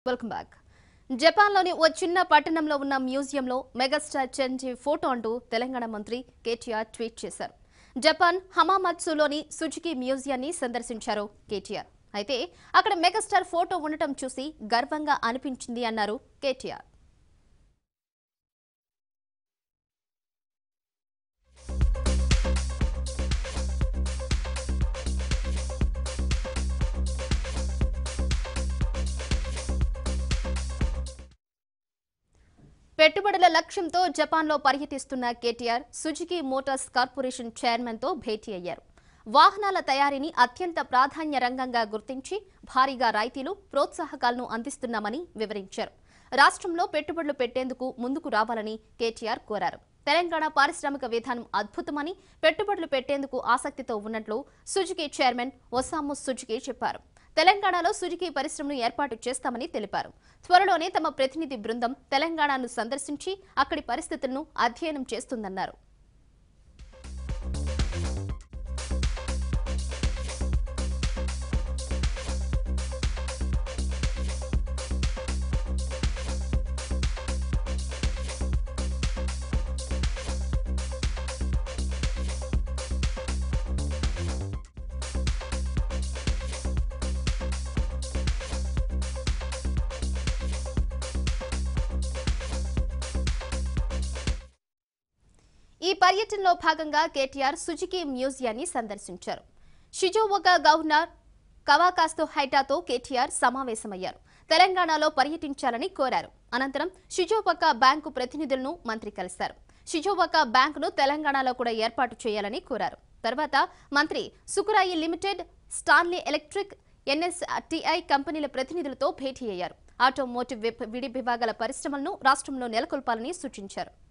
welcome back జపాన్లోని ఓ చిన్న పట్టణంలో ఉన్న మ్యూజియంలో మెగాస్టార్ చిరంజీవి ఫోటో అంటూ తెలంగాణ మంత్రి కేటీఆర్ ట్వీట్ చేశారు జపాన్ హమామత్సులోని సుజుకి మ్యూజియాన్ని సందర్శించారు కేటీఆర్ అయితే అక్కడ మెగాస్టార్ ఫోటో ఉండటం చూసి గర్వంగా అనిపించింది అన్నారు కేటీఆర్ పెట్టుబడుల లక్ష్యంతో జపాన్లో పర్యటిస్తున్న కేటీఆర్ సుజుకి మోటార్స్ కార్పొరేషన్ చైర్మన్తో భేటీ అయ్యారు వాహనాల తయారీని అత్యంత ప్రాధాన్య రంగంగా గుర్తించి భారీగా రాయితీలు ప్రోత్సాహకాలను అందిస్తున్నామని వివరించారు రాష్ట్రంలో పెట్టుబడులు పెట్టేందుకు ముందుకు రావాలని కేటీఆర్ కోరారు తెలంగాణ పారిశ్రామిక విధానం అద్భుతమని పెట్టుబడులు పెట్టేందుకు ఆసక్తితో ఉన్నట్లు సుజుకి చైర్మన్ ఒసాము సుజుకి చెప్పారు తెలంగాణలో సుజుకి పరిశ్రమను ఏర్పాటు చేస్తామని తెలిపారు త్వరలోనే తమ ప్రతినిధి బృందం తెలంగాణను సందర్శించి అక్కడి పరిస్థితులను అధ్యయనం చేస్తుందన్నారు ఈ పర్యటనలో భాగంగా కేటీఆర్ సుజుకి మ్యూజియాన్ని సందర్శించారు షిజోవోగా గవర్నర్ కవాకాస్తో హైటాతో కేటీఆర్ సమావేశమయ్యారు తెలంగాణలో పర్యటించాలని కోరారు అనంతరం షిజోవకా బ్యాంకు ప్రతినిధులను మంత్రి కలిశారు షిజోవకా బ్యాంకును తెలంగాణలో కూడా ఏర్పాటు చేయాలని కోరారు తర్వాత మంత్రి సుకురాయి లిమిటెడ్ స్టాన్లీ ఎలక్ట్రిక్ ఎన్ఎస్టిఐ కంపెనీల ప్రతినిధులతో భేటీ అయ్యారు ఆటోమోటివ్ విప్- విడి విభాగాల పరిశ్రమలను రాష్ట్రంలో నెలకొల్పాలని సూచించారు